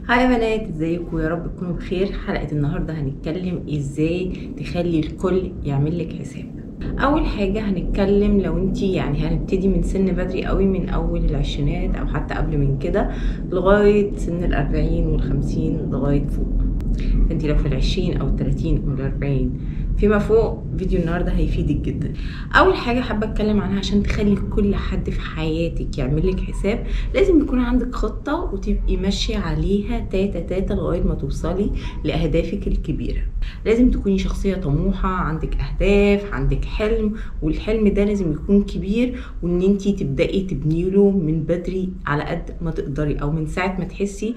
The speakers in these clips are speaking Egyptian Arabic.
هاي يا بنات ازيكم يا رب تكونوا بخير حلقه النهارده هنتكلم ازاي تخلي الكل يعمل لك حساب اول حاجه هنتكلم لو انت يعني هنبتدي من سن بدري قوي من اول العشرينات او حتى قبل من كده لغايه سن الأربعين والخمسين لغايه فوق انت لو في العشرين او التلاتين او الأربعين فيما فوق فيديو النهارده هيفيدك جدا اول حاجه حابه اتكلم عنها عشان تخلي كل حد في حياتك يعمل لك حساب لازم يكون عندك خطه وتبقي ماشيه عليها تاتا تاتا لغايه ما توصلي لاهدافك الكبيره لازم تكوني شخصيه طموحه عندك اهداف عندك حلم والحلم ده لازم يكون كبير وان انت تبداي تبني له من بدري على قد ما تقدري او من ساعه ما تحسي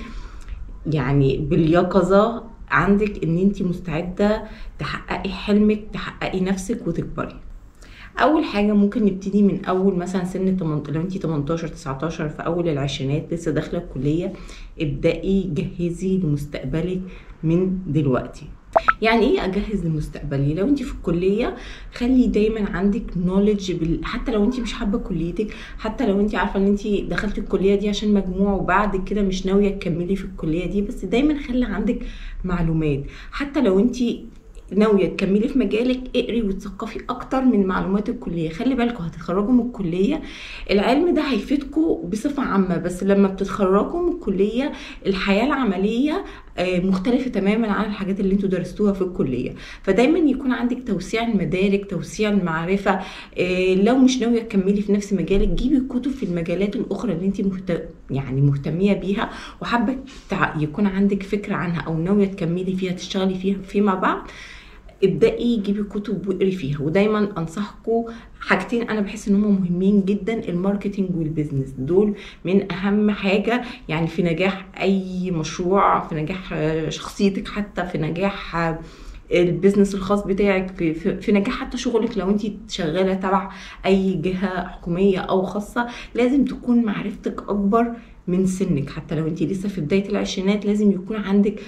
يعني باليقظه عندك ان انت مستعده تحققي حلمك تحققي نفسك وتكبري اول حاجه ممكن نبتدي من اول مثلا سن 8 لو انت 18 19 في اول العشرينات لسه داخله الكليه ابداي جهزي لمستقبلك من دلوقتي يعني ايه اجهز لمستقبلي لو انت في الكليه خلي دايما عندك نوليدج بال... حتى لو انت مش حابه كليتك حتى لو انت عارفه ان انت دخلتي الكليه دي عشان مجموع وبعد كده مش ناويه تكملي في الكليه دي بس دايما خلي عندك معلومات حتى لو انت ناويه تكملي في مجالك اقري وتثقفي اكتر من معلومات الكليه خلي بالكم هتتخرجوا من الكليه العلم ده هيفيدكم بصفه عامه بس لما بتتخرجوا من الكليه الحياه العمليه مختلفة تماما عن الحاجات اللي انتوا درستوها في الكلية فدايما يكون عندك توسيع المدارك توسيع المعرفة لو مش ناوية تكملي في نفس مجالك جيبي كتب في المجالات الأخرى اللي انت مهت... يعني مهتمية بيها وحابة يكون عندك فكرة عنها أو ناوية تكملي فيها تشتغلي فيها فيما بعد ابدأي جيبي كتب واقري فيها ودايما انصحكم حاجتين انا بحس ان هم مهمين جدا الماركتينج والبيزنس دول من اهم حاجه يعني في نجاح اي مشروع في نجاح شخصيتك حتى في نجاح البيزنس الخاص بتاعك في, في, في نجاح حتى شغلك لو انت شغاله تبع اي جهه حكوميه او خاصه لازم تكون معرفتك اكبر من سنك حتى لو انت لسه في بدايه العشرينات لازم يكون عندك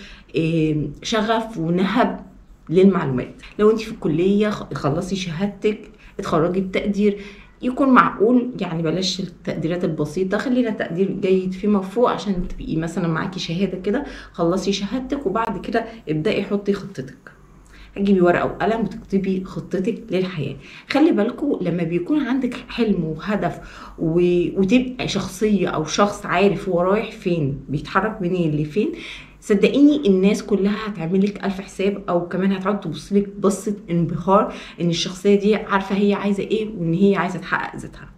شغف ونهب للمعلومات لو انت في الكليه خلصي شهادتك اتخرجي بتقدير يكون معقول يعني بلاش التقديرات البسيطه خلينا تقدير جيد فيما فوق عشان تبقي مثلا معاكي شهاده كده خلصي شهادتك وبعد كده ابداي حطي خطتك هتجيبي ورقه وقلم وتكتبي خطتك للحياه خلي بالكم لما بيكون عندك حلم وهدف و... وتبقى شخصيه او شخص عارف هو رايح فين بيتحرك منين لفين صدقيني الناس كلها هتعمل لك الف حساب او كمان هتقعد تبص لك بصه انبهار ان الشخصيه دي عارفه هي عايزه ايه وان هي عايزه تحقق ذاتها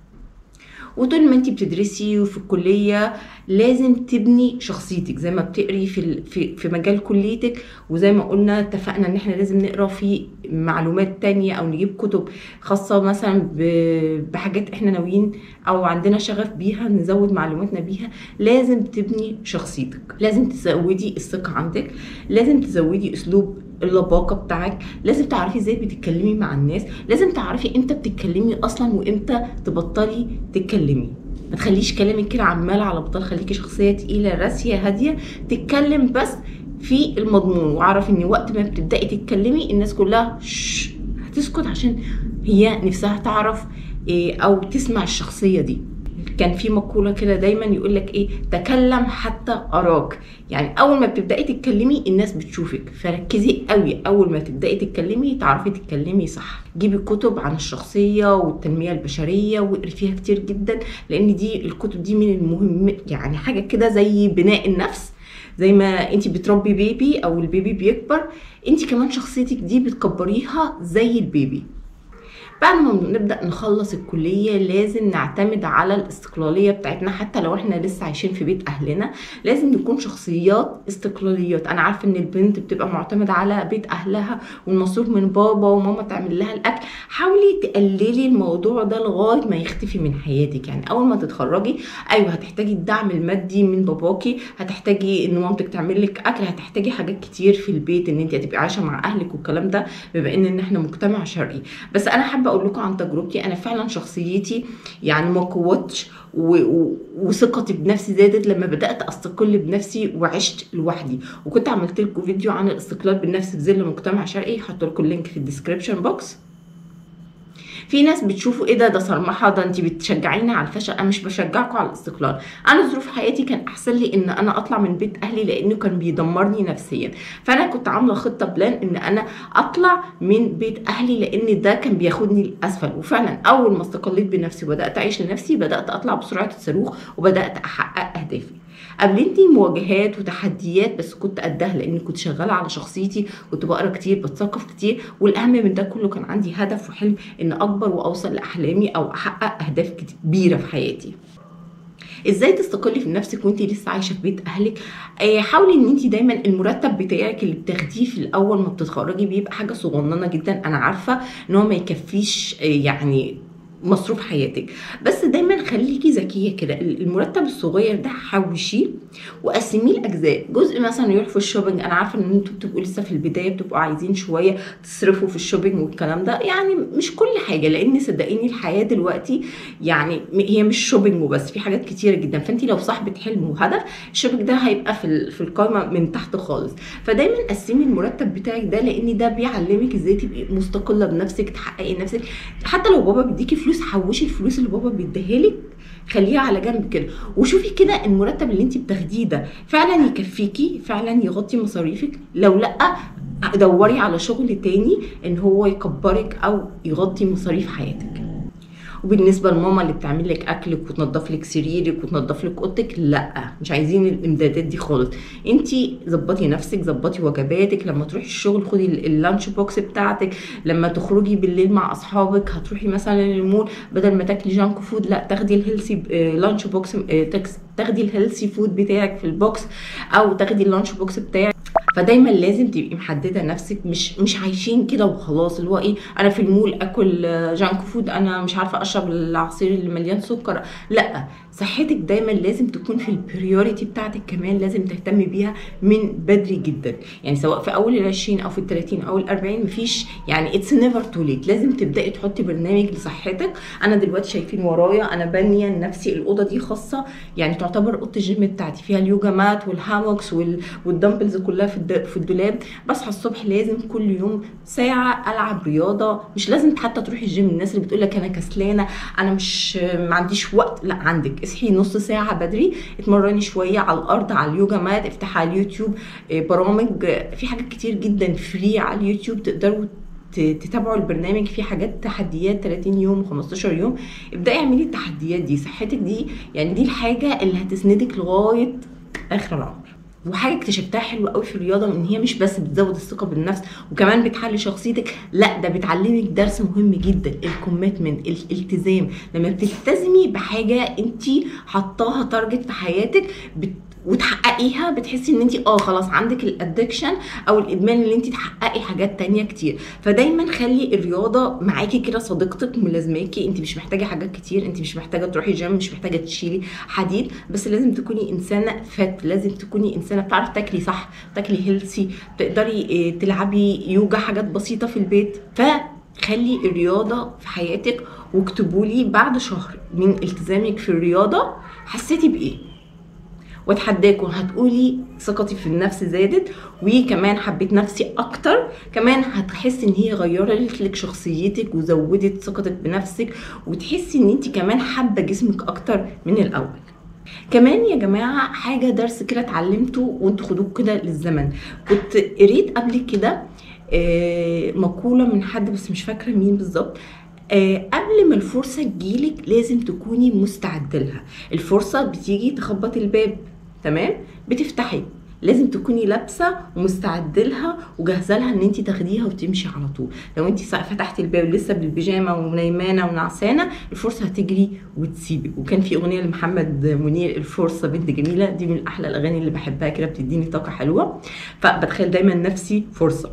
وطول ما انت بتدرسي وفي الكليه لازم تبني شخصيتك زي ما بتقري في في في مجال كليتك وزي ما قلنا اتفقنا ان احنا لازم نقرا في معلومات تانية او نجيب كتب خاصه مثلا بحاجات احنا ناويين او عندنا شغف بيها نزود معلوماتنا بيها لازم تبني شخصيتك لازم تزودي الثقه عندك لازم تزودي اسلوب اللباقه بتاعك لازم تعرفي ازاي بتتكلمي مع الناس لازم تعرفي امتى بتتكلمي اصلا وامتى تبطلي تتكلمي ما تخليش كلامك كده عمال على بطال خليكي شخصيه تقيله راسيه هاديه تتكلم بس في المضمون واعرف ان وقت ما بتبداي تتكلمي الناس كلها شش هتسكت عشان هي نفسها تعرف إيه او تسمع الشخصيه دي كان في مقولة كده دايما يقول لك ايه تكلم حتى اراك يعني اول ما بتبداي تتكلمي الناس بتشوفك فركزي قوي اول ما تبداي تتكلمي تعرفي تتكلمي صح جيبي كتب عن الشخصية والتنمية البشرية واقري فيها كتير جدا لان دي الكتب دي من المهم يعني حاجة كده زي بناء النفس زي ما انت بتربي بيبي او البيبي بيكبر انت كمان شخصيتك دي بتكبريها زي البيبي بعد ما نبدا نخلص الكليه لازم نعتمد على الاستقلاليه بتاعتنا حتى لو احنا لسه عايشين في بيت اهلنا لازم نكون شخصيات استقلاليات انا عارفه ان البنت بتبقى معتمده على بيت اهلها والمصروف من بابا وماما تعمل لها الاكل حاولي تقللي الموضوع ده لغايه ما يختفي من حياتك يعني اول ما تتخرجي ايوه هتحتاجي الدعم المادي من باباكي هتحتاجي ان مامتك تعمل لك اكل هتحتاجي حاجات كتير في البيت ان انت هتبقي عايشه مع اهلك والكلام ده بما ان احنا مجتمع شرقي بس انا حابه اقول لكم عن تجربتي انا فعلا شخصيتي يعني ما قوتش وثقتي بنفسي زادت لما بدات استقل بنفسي وعشت لوحدي وكنت عملت لكم فيديو عن الاستقلال بالنفس في ظل مجتمع شرقي هحط لكم اللينك في الديسكربشن بوكس في ناس بتشوفوا ايه ده ده صرمحه ده انت بتشجعيني على الفشل انا مش بشجعكم على الاستقلال انا ظروف حياتي كان احسن لي ان انا اطلع من بيت اهلي لانه كان بيدمرني نفسيا فانا كنت عامله خطه بلان ان انا اطلع من بيت اهلي لان ده كان بياخدني لاسفل وفعلا اول ما استقليت بنفسي وبدات اعيش لنفسي بدات اطلع بسرعه الصاروخ وبدات احقق اهدافي قابلتني مواجهات وتحديات بس كنت قدها لاني كنت شغاله على شخصيتي كنت بقرا كتير بتثقف كتير والاهم من ده كله كان عندي هدف وحلم ان اكبر واوصل لاحلامي او احقق اهداف كبيره في حياتي ازاي تستقلي في نفسك وانت لسه عايشه في بيت اهلك آه، حاولي ان انت دايما المرتب بتاعك اللي بتاخديه في الاول ما بتتخرجي بيبقى حاجه صغننه جدا انا عارفه ان هو ما يكفيش آه، يعني مصروف حياتك بس دايما خليكي ذكيه كده المرتب الصغير ده حوشيه وقسميه لاجزاء جزء مثلا يروح في الشوبينج انا عارفه ان انتوا بتبقوا لسه في البدايه بتبقوا عايزين شويه تصرفوا في الشوبينج والكلام ده يعني مش كل حاجه لان صدقيني الحياه دلوقتي يعني هي مش شوبينج وبس في حاجات كتيره جدا فانت لو صاحبه حلم وهدف الشوبينج ده هيبقى في في القائمه من تحت خالص فدايما قسمي المرتب بتاعك ده لان ده بيعلمك ازاي تبقي مستقله بنفسك تحققي نفسك حتى لو بابا بيديكي فلوس فلوس حوشي الفلوس اللي بابا بيديها لك خليها على جنب كده وشوفي كده المرتب اللي انت بتاخديه ده فعلا يكفيكي فعلا يغطي مصاريفك لو لا دوري على شغل تاني ان هو يكبرك او يغطي مصاريف حياتك وبالنسبه لماما اللي بتعمل لك اكلك وتنظف لك سريرك وتنظف لك اوضتك لا مش عايزين الامدادات دي خالص انت ظبطي نفسك ظبطي وجباتك لما تروحي الشغل خدي اللانش بوكس بتاعتك لما تخرجي بالليل مع اصحابك هتروحي مثلا المول بدل ما تاكلي جانك فود لا تاخدي الهيلثي لانش بوكس تاخدي الهيلثي فود بتاعك في البوكس او تاخدي اللانش بوكس بتاعك فدايما لازم تبقي محدده نفسك مش مش عايشين كده وخلاص اللي هو ايه انا في المول اكل جانك فود انا مش عارفه اشرب العصير اللي مليان سكر لا صحتك دايما لازم تكون في البريوريتي بتاعتك كمان لازم تهتمي بيها من بدري جدا يعني سواء في اول ال 20 او في ال 30 او ال 40 مفيش يعني اتس نيفر تو ليت لازم تبداي تحطي برنامج لصحتك انا دلوقتي شايفين ورايا انا بانيه لنفسي الاوضه دي خاصه يعني تعتبر اوضه الجيم بتاعتي فيها اليوجا مات والهاموكس والدمبلز كلها في في الدولاب بصحى الصبح لازم كل يوم ساعه العب رياضه مش لازم حتى تروحي الجيم الناس اللي بتقول لك انا كسلانه انا مش ما عنديش وقت لا عندك اصحي نص ساعه بدري اتمرني شويه على الارض على اليوجا مات افتحي على اليوتيوب آه، برامج في حاجات كتير جدا فري على اليوتيوب تقدروا تتابعوا البرنامج فيه حاجات تحديات 30 يوم و15 يوم ابداي اعملي التحديات دي صحتك دي يعني دي الحاجه اللي هتسندك لغايه اخر العمر وحاجه اكتشفتها حلوه قوي في الرياضه ان هي مش بس بتزود الثقه بالنفس وكمان بتحلي شخصيتك لا ده بتعلمك درس مهم جدا الكوميتمنت الالتزام لما بتلتزمي بحاجه انت حطاها تارجت في حياتك بت وتحققيها بتحسي ان انت اه خلاص عندك الادكشن او الادمان اللي انت تحققي حاجات تانية كتير فدايما خلي الرياضه معاكي كده صديقتك ملازماكي انت مش محتاجه حاجات كتير انت مش محتاجه تروحي جيم مش محتاجه تشيلي حديد بس لازم تكوني انسانه فات لازم تكوني انسانه بتعرف تاكلي صح تاكلي هيلثي تقدري آه، تلعبي يوجا حاجات بسيطه في البيت ف خلي الرياضه في حياتك واكتبوا لي بعد شهر من التزامك في الرياضه حسيتي بايه واتحداكم هتقولي ثقتي في النفس زادت وكمان حبيت نفسي اكتر كمان هتحسي ان هي غيرت لك شخصيتك وزودت ثقتك بنفسك وتحسي ان انت كمان حابه جسمك اكتر من الاول كمان يا جماعه حاجه درس كده اتعلمته وانتوا خدوه كده للزمن كنت قريت قبل كده آه، مقوله من حد بس مش فاكره مين بالظبط آه قبل ما الفرصة تجيلك لازم تكوني مستعدة لها الفرصة بتيجي تخبط الباب تمام بتفتحي لازم تكوني لابسه ومستعده لها وجاهزه لها ان انت تاخديها وتمشي على طول لو انت فتحتي الباب لسه بالبيجامه ونايمانه ونعسانه الفرصه هتجري وتسيبك وكان في اغنيه لمحمد منير الفرصه بنت جميله دي من احلى الاغاني اللي بحبها كده بتديني طاقه حلوه فبتخيل دايما نفسي فرصه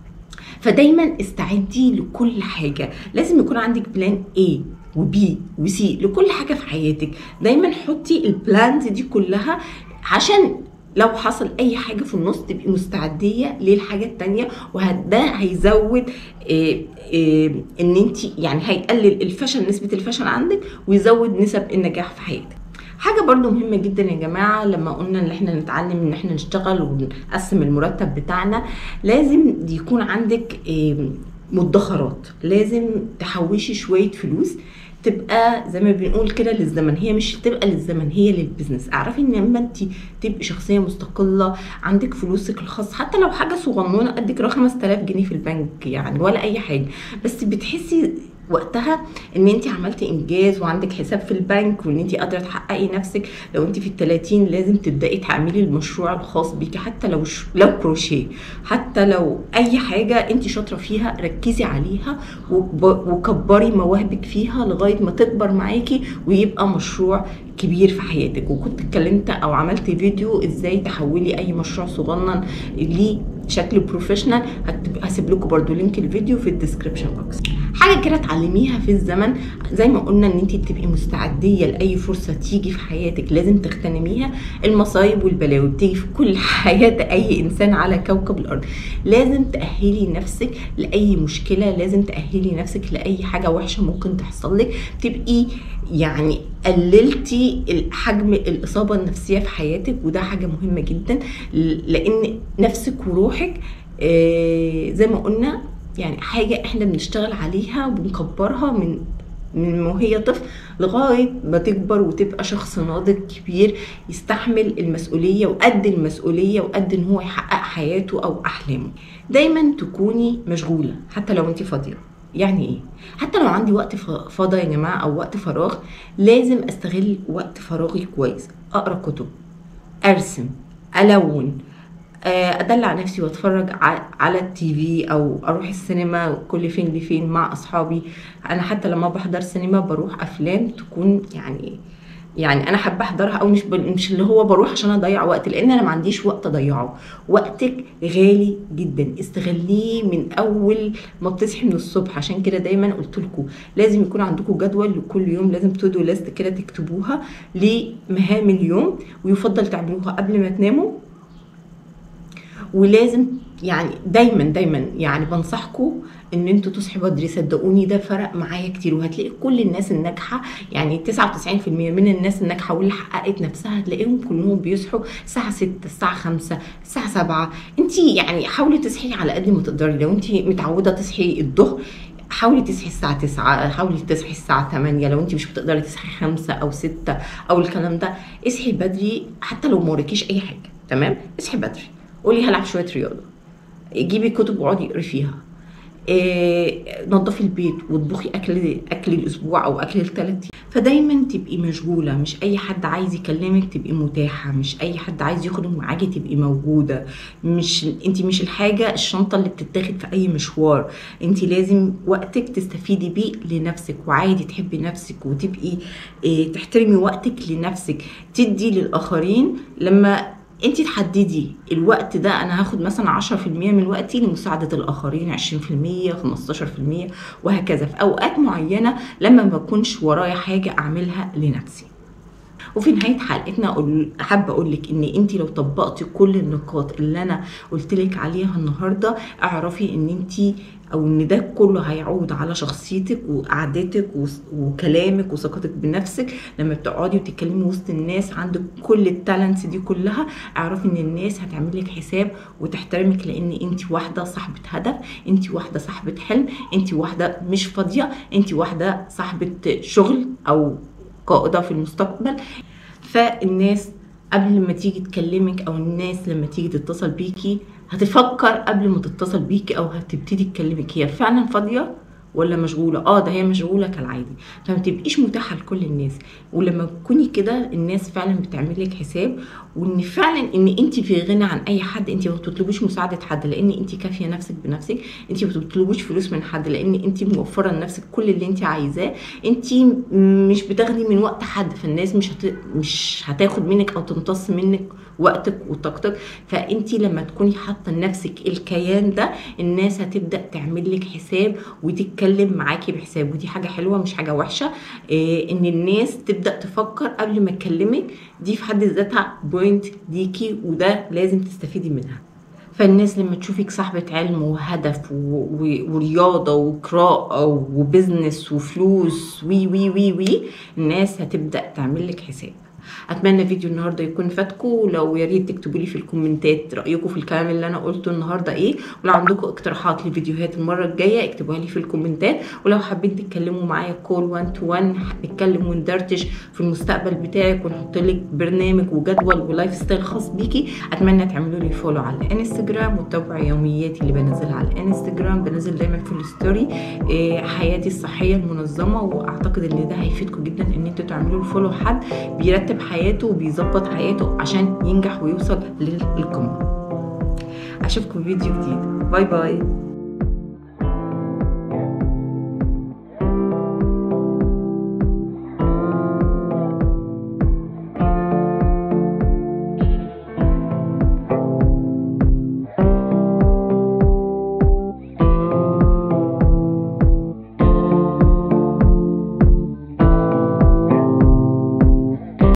فدايما استعدي لكل حاجه لازم يكون عندك بلان A وبي وسي لكل حاجه في حياتك دايما حطي البلانز دي كلها عشان لو حصل اي حاجه في النص تبقي مستعديه للحاجه التانية وده هيزود إيه إيه ان انت يعني هيقلل الفشل نسبه الفشل عندك ويزود نسب النجاح في حياتك حاجه برضو مهمه جدا يا جماعه لما قلنا ان احنا نتعلم ان احنا نشتغل ونقسم المرتب بتاعنا لازم يكون عندك إيه مدخرات لازم تحوشي شويه فلوس تبقى زي ما بنقول كده للزمن هي مش تبقى للزمن هي للبزنس اعرفي ان لما انت تبقي شخصيه مستقله عندك فلوسك الخاص حتى لو حاجه صغنونه قد كده 5000 جنيه في البنك يعني ولا اي حاجه بس بتحسي وقتها ان انت عملتي انجاز وعندك حساب في البنك وان انت قادره تحققي نفسك لو انت في ال 30 لازم تبداي تعملي المشروع الخاص بيكي حتى لو ش... لو كروشيه حتى لو اي حاجه انت شاطره فيها ركزي عليها وب... وكبري مواهبك فيها لغايه ما تكبر معاكي ويبقى مشروع كبير في حياتك وكنت اتكلمت او عملت فيديو ازاي تحولي اي مشروع صغنن لشكل بروفيشنال هسيب لكم برده لينك الفيديو في الديسكربشن بوكس حاجه كده تعلميها في الزمن زي ما قلنا ان انت تبقي مستعديه لاي فرصه تيجي في حياتك لازم تغتنميها المصايب والبلاوي بتيجي في كل حياه اي انسان على كوكب الارض لازم تاهلي نفسك لاي مشكله لازم تاهلي نفسك لاي حاجه وحشه ممكن تحصل لك تبقي يعني قللتي حجم الاصابه النفسيه في حياتك وده حاجه مهمه جدا لان نفسك وروحك زي ما قلنا يعني حاجه احنا بنشتغل عليها وبنكبرها من من وهي طفل لغايه ما تكبر وتبقى شخص ناضج كبير يستحمل المسؤوليه وقد المسؤوليه وقد ان هو يحقق حياته او احلامه دايما تكوني مشغوله حتى لو انت فاضيه يعني ايه حتى لو عندي وقت فاضي يا جماعه او وقت فراغ لازم استغل وقت فراغي كويس اقرا كتب ارسم الون ادلع نفسي واتفرج على التي في او اروح السينما كل فين لفين مع اصحابي انا حتى لما بحضر سينما بروح افلام تكون يعني يعني انا حابه احضرها او مش مش اللي هو بروح عشان اضيع وقت لان انا ما عنديش وقت اضيعه وقتك غالي جدا استغليه من اول ما بتصحي من الصبح عشان كده دايما قلت لكم لازم يكون عندكم جدول لكل يوم لازم تودوا ليست كده تكتبوها لمهام اليوم ويفضل تعملوها قبل ما تناموا ولازم يعني دايما دايما يعني بنصحكم ان انتوا تصحوا بدري صدقوني ده فرق معايا كتير وهتلاقي كل الناس الناجحه يعني 99% من الناس الناجحه واللي حققت نفسها هتلاقيهم كلهم بيصحوا الساعه 6 الساعه 5 الساعه 7 انت يعني حاولي تصحي على قد ما تقدري لو انت متعوده تصحي الظهر حاولي تصحي الساعة 9 حاولي تصحي الساعة 8 لو انت مش بتقدري تصحي 5 او 6 او الكلام ده اصحي بدري حتى لو ما وراكيش اي حاجة تمام اصحي بدري قولي هلعب شوية رياضة جيبي كتب واقعدي اقري فيها إيه نظفي البيت واطبخي اكل اكل الاسبوع او اكل الثلاث فدايما تبقي مشغوله مش اي حد عايز يكلمك تبقي متاحه مش اي حد عايز يخرج معاكي تبقي موجوده مش انت مش الحاجه الشنطه اللي بتتاخد في اي مشوار انت لازم وقتك تستفيدي بيه لنفسك وعادي تحبي نفسك وتبقي إيه تحترمي وقتك لنفسك تدي للاخرين لما انت تحددي الوقت ده انا هاخد مثلا 10% من وقتي لمساعده الاخرين 20% 15% وهكذا في اوقات معينه لما ما بكونش ورايا حاجه اعملها لنفسي وفي نهايه حلقتنا أقول حابه اقول لك ان انت لو طبقتي كل النقاط اللي انا قلت لك عليها النهارده اعرفي ان انت او ان ده كله هيعود على شخصيتك وقعدتك وكلامك وثقتك بنفسك لما بتقعدي وتتكلمي وسط الناس عندك كل التالنتس دي كلها اعرفي ان الناس هتعمل لك حساب وتحترمك لان انت واحده صاحبه هدف انت واحده صاحبه حلم انت واحده مش فاضيه انت واحده صاحبه شغل او قائده في المستقبل فالناس قبل ما تيجي تكلمك او الناس لما تيجي تتصل بيكي هتفكر قبل ما تتصل بيكي او هتبتدي تكلمك هي فعلا فاضيه ولا مشغوله اه ده هي مشغوله كالعادي فما تبقيش متاحه لكل الناس ولما تكوني كده الناس فعلا بتعمل لك حساب وان فعلا ان انت في غنى عن اي حد انت ما بتطلبيش مساعده حد لان انت كافيه نفسك بنفسك انت ما بتطلبوش فلوس من حد لان انت موفره لنفسك كل اللي انت عايزاه انت مش بتاخدي من وقت حد فالناس مش هت... مش هتاخد منك او تمتص منك وقتك وطاقتك فانت لما تكوني حاطه لنفسك الكيان ده الناس هتبدا تعمل لك حساب وتتكلم معاكي بحساب ودي حاجه حلوه مش حاجه وحشه إيه ان الناس تبدا تفكر قبل ما تكلمك دي في حد ذاتها بوينت ليكي وده لازم تستفيدي منها فالناس لما تشوفك صاحبة علم وهدف و... و... ورياضة وقراءة وبزنس وفلوس وي وي وي وي الناس هتبدأ تعمل لك حساب اتمنى فيديو النهارده يكون فاتكم ولو يا ريت تكتبوا لي في الكومنتات رايكم في الكلام اللي انا قلته النهارده ايه ولو عندكم اقتراحات لفيديوهات المره الجايه اكتبوها لي في الكومنتات ولو حابين تتكلموا معايا كول 1 تو 1 نتكلم وندردش في المستقبل بتاعك ونحط لك برنامج وجدول ولايف ستايل خاص بيكي اتمنى تعملوا لي فولو على الانستجرام وتتابعوا يومياتي اللي بنزلها على الانستجرام بنزل دايما في الستوري إيه حياتي الصحيه المنظمه واعتقد ان ده هيفيدكم جدا ان انتوا تعملوا فولو حد بيرتب حياته وبيظبط حياته عشان ينجح ويوصل للقمه اشوفكم في فيديو جديد باي باي